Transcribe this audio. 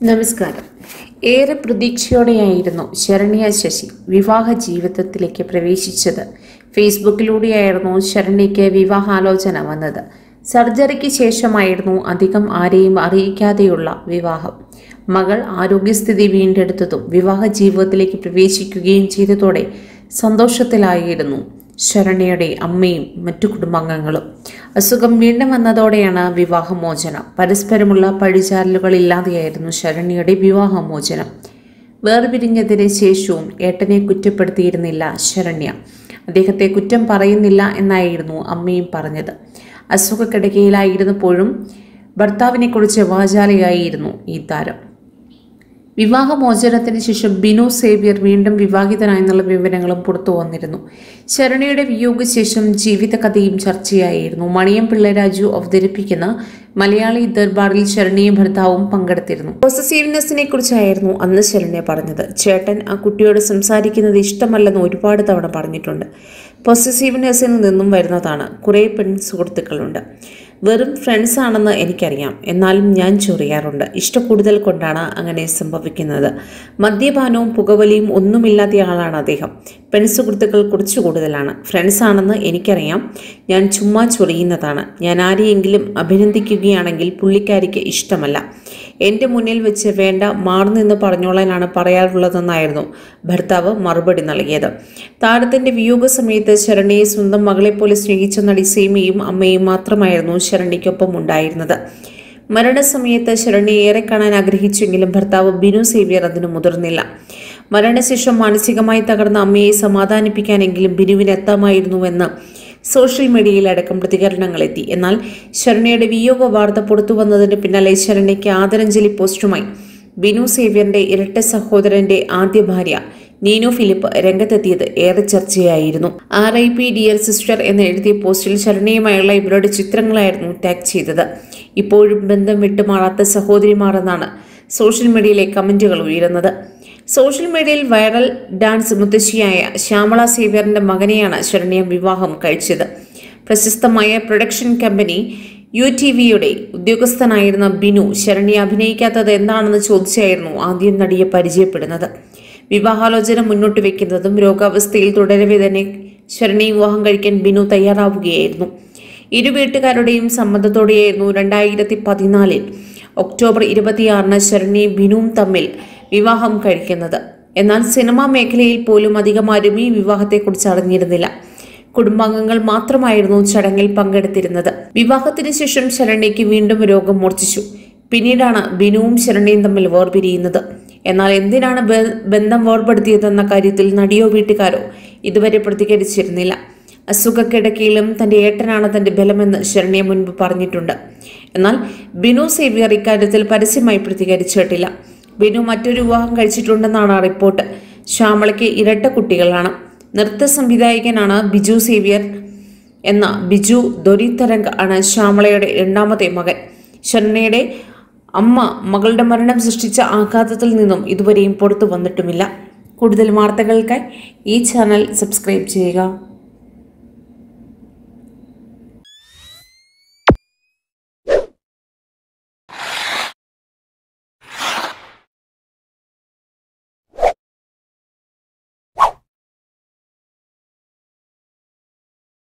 നമസ്കാരം ഏറെ പ്രതീക്ഷയോടെയായിരുന്നു ശരണ്യ ശശി വിവാഹ ജീവിതത്തിലേക്ക് പ്രവേശിച്ചത് ഫേസ്ബുക്കിലൂടെയായിരുന്നു ശരണ്യയ്ക്ക് വിവാഹാലോചന വന്നത് സർജറിക്ക് ശേഷമായിരുന്നു അധികം ആരെയും അറിയിക്കാതെയുള്ള വിവാഹം മകൾ ആരോഗ്യസ്ഥിതി വീണ്ടെടുത്തതും വിവാഹ ജീവിതത്തിലേക്ക് പ്രവേശിക്കുകയും ചെയ്തതോടെ സന്തോഷത്തിലായിരുന്നു ശരണ്യയുടെ അമ്മയും മറ്റു കുടുംബാംഗങ്ങളും അസുഖം വീണ്ടും വന്നതോടെയാണ് വിവാഹമോചനം പരസ്പരമുള്ള പഴിചാരലുകളില്ലാതെയായിരുന്നു ശരണ്യയുടെ വിവാഹമോചനം വേർപിരിഞ്ഞതിന് ശേഷവും ഏട്ടനെ കുറ്റപ്പെടുത്തിയിരുന്നില്ല ശരണ്യ അദ്ദേഹത്തെ കുറ്റം പറയുന്നില്ല എന്നായിരുന്നു അമ്മയും പറഞ്ഞത് അസുഖക്കിടക്കയിലായിരുന്നപ്പോഴും ഭർത്താവിനെക്കുറിച്ച് വാചാലയായിരുന്നു ഈ താരം വിവാഹമോചനത്തിന് ശേഷം ബിനു സേവ്യർ വീണ്ടും വിവാഹിതനായെന്നുള്ള വിവരങ്ങളും പുറത്തു വന്നിരുന്നു ശരണ്യയുടെ വിയോഗശേഷം ജീവിതകഥയും ചർച്ചയായിരുന്നു മണിയം പിള്ളരാജു അവതരിപ്പിക്കുന്ന മലയാളി ദർബാറിൽ ശരണ്യയും ഭർത്താവും പങ്കെടുത്തിരുന്നു പോസസീവ്നെസ്സിനെ കുറിച്ചായിരുന്നു അന്ന് ശരണ്യ പറഞ്ഞത് ചേട്ടൻ ആ കുട്ടിയോട് സംസാരിക്കുന്നത് ഇഷ്ടമല്ലെന്ന് ഒരുപാട് തവണ പറഞ്ഞിട്ടുണ്ട് പൊസസീവ്നെസ്സിൽ നിന്നും വരുന്നതാണ് കുറേ പെൺ സുഹൃത്തുക്കളുണ്ട് വെറും ഫ്രണ്ട്സ് ആണെന്ന് എനിക്കറിയാം എന്നാലും ഞാൻ ചൊറിയാറുണ്ട് ഇഷ്ടക്കൂടുതൽ കൊണ്ടാണ് അങ്ങനെ സംഭവിക്കുന്നത് മദ്യപാനവും പുകവലിയും ഒന്നുമില്ലാത്ത ആളാണ് അദ്ദേഹം പെൺസുഹൃത്തുക്കൾ കുറച്ചു കൂടുതലാണ് ഫ്രണ്ട്സ് ആണെന്ന് എനിക്കറിയാം ഞാൻ ചുമ്മാ ചൊറിയുന്നതാണ് ഞാൻ ആരെയെങ്കിലും അഭിനന്ദിക്കുകയാണെങ്കിൽ പുള്ളിക്കാരിക്ക് ഇഷ്ടമല്ല എൻ്റെ മുന്നിൽ വെച്ച് വേണ്ട മാറുനിന്ന് പറഞ്ഞോളാനാണ് പറയാറുള്ളതെന്നായിരുന്നു ഭർത്താവ് മറുപടി നൽകിയത് താരത്തിൻ്റെ വിയോഗ സമയത്ത് ശരണ്യയെ സ്വന്തം മകളെപ്പോലെ സ്നേഹിച്ച നടി സീമയും അമ്മയും മാത്രമായിരുന്നു ശരണ്യയ്ക്കൊപ്പം ഉണ്ടായിരുന്നത് മരണസമയത്ത് ശരണ്യെ ഏറെ കാണാൻ ആഗ്രഹിച്ചെങ്കിലും ഭർത്താവ് ബിനു സേവ്യർ അതിന് മുതിർന്നില്ല മരണശേഷം മാനസികമായി തകർന്ന അമ്മയെ സമാധാനിപ്പിക്കാനെങ്കിലും ബിനുവിന് എത്താമായിരുന്നുവെന്ന് സോഷ്യൽ മീഡിയയിൽ അടക്കം പ്രതികരണങ്ങളെത്തി എന്നാൽ ശരണ്യയുടെ വിയോഗ വാർത്ത പുറത്തു വന്നതിന് പിന്നാലെ ശരണ്യയ്ക്ക് ആദരാഞ്ജലി പോസ്റ്റുമായി ബിനു സേവ്യറിന്റെ ഇരട്ട സഹോദരന്റെ ആദ്യ ഭാര്യ നീനു ഫിലിപ്പ് രംഗത്തെത്തിയത് ഏറെ ചർച്ചയായിരുന്നു R I P dear sister എന്ന് എഴുതിയ പോസ്റ്റിൽ ശരണ്യയുമായുള്ള ഇവരുടെ ചിത്രങ്ങളായിരുന്നു ടാഗ് ചെയ്തത് ഇപ്പോഴും ബന്ധം വിട്ടുമാറാത്ത സഹോദരിമാർ എന്നാണ് സോഷ്യൽ മീഡിയയിലെ കമന്റുകൾ ഉയരുന്നത് സോഷ്യൽ മീഡിയയിൽ വൈറൽ ഡാൻസ് മുത്തശ്ശിയായ ശ്യാമള സേവ്യറിന്റെ മകനെയാണ് ശരണ്യ വിവാഹം കഴിച്ചത് പ്രശസ്തമായ പ്രൊഡക്ഷൻ കമ്പനി യു ടി വിയുടെ ഉദ്യോഗസ്ഥനായിരുന്ന ബിനു ശരണ്യ അഭിനയിക്കാത്തത് എന്താണെന്ന് ചോദിച്ചായിരുന്നു ആദ്യം നടിയെ പരിചയപ്പെടുന്നത് വിവാഹാലോചന മുന്നോട്ട് വെക്കുന്നതും രോഗാവസ്ഥയിൽ തുടരവെ തന്നെ ശരണ്യ വിവാഹം കഴിക്കാൻ ബിനു തയ്യാറാവുകയായിരുന്നു ഇരു വീട്ടുകാരുടെയും സമ്മതത്തോടെയായിരുന്നു രണ്ടായിരത്തി പതിനാലിൽ ഒക്ടോബർ ഇരുപത്തിയാറിന് ശരണ്യയും ബിനുവും തമ്മിൽ വിവാഹം കഴിക്കുന്നത് എന്നാൽ സിനിമാ മേഖലയിൽ പോലും അധികമാരും ഈ വിവാഹത്തെക്കുറിച്ച് അറിഞ്ഞിരുന്നില്ല കുടുംബാംഗങ്ങൾ മാത്രമായിരുന്നു ചടങ്ങിൽ പങ്കെടുത്തിരുന്നത് വിവാഹത്തിന് ശേഷം ശരണ്യയ്ക്ക് വീണ്ടും രോഗം മൂർച്ഛിച്ചു പിന്നീടാണ് ബിനുവും ശരണ്യയും തമ്മിൽ വേർപിരിയുന്നത് എന്നാൽ എന്തിനാണ് ബ- ബന്ധം വേർപെടുത്തിയതെന്ന കാര്യത്തിൽ നടിയോ വീട്ടുകാരോ ഇതുവരെ പ്രതികരിച്ചിരുന്നില്ല അസുഖക്കിടക്കയിലും തന്റെ ഏട്ടനാണ് തന്റെ ബലമെന്ന് ശരണ്യ മുൻപ് പറഞ്ഞിട്ടുണ്ട് എന്നാൽ ബിനു സേവ്യർ ഇക്കാര്യത്തിൽ പരസ്യമായി പ്രതികരിച്ചിട്ടില്ല ബിനു മറ്റൊരു വിവാഹം കഴിച്ചിട്ടുണ്ടെന്നാണ് റിപ്പോർട്ട് ശ്യാമളയ്ക്ക് ഇരട്ട കുട്ടികളാണ് നൃത്ത സംവിധായകനാണ് ബിജു സേവ്യർ എന്ന ബിജു ദൊരിത്തരംഗ് ആണ് ശ്യാമളയുടെ രണ്ടാമത്തെ മകൻ ശരണ്യയുടെ അമ്മ മകളുടെ മരണം സൃഷ്ടിച്ച ആഘാതത്തിൽ നിന്നും ഇതുവരെയും പുറത്തു വന്നിട്ടുമില്ല കൂടുതൽ വാർത്തകൾക്കായി ഈ ചാനൽ സബ്സ്ക്രൈബ് ചെയ്യുക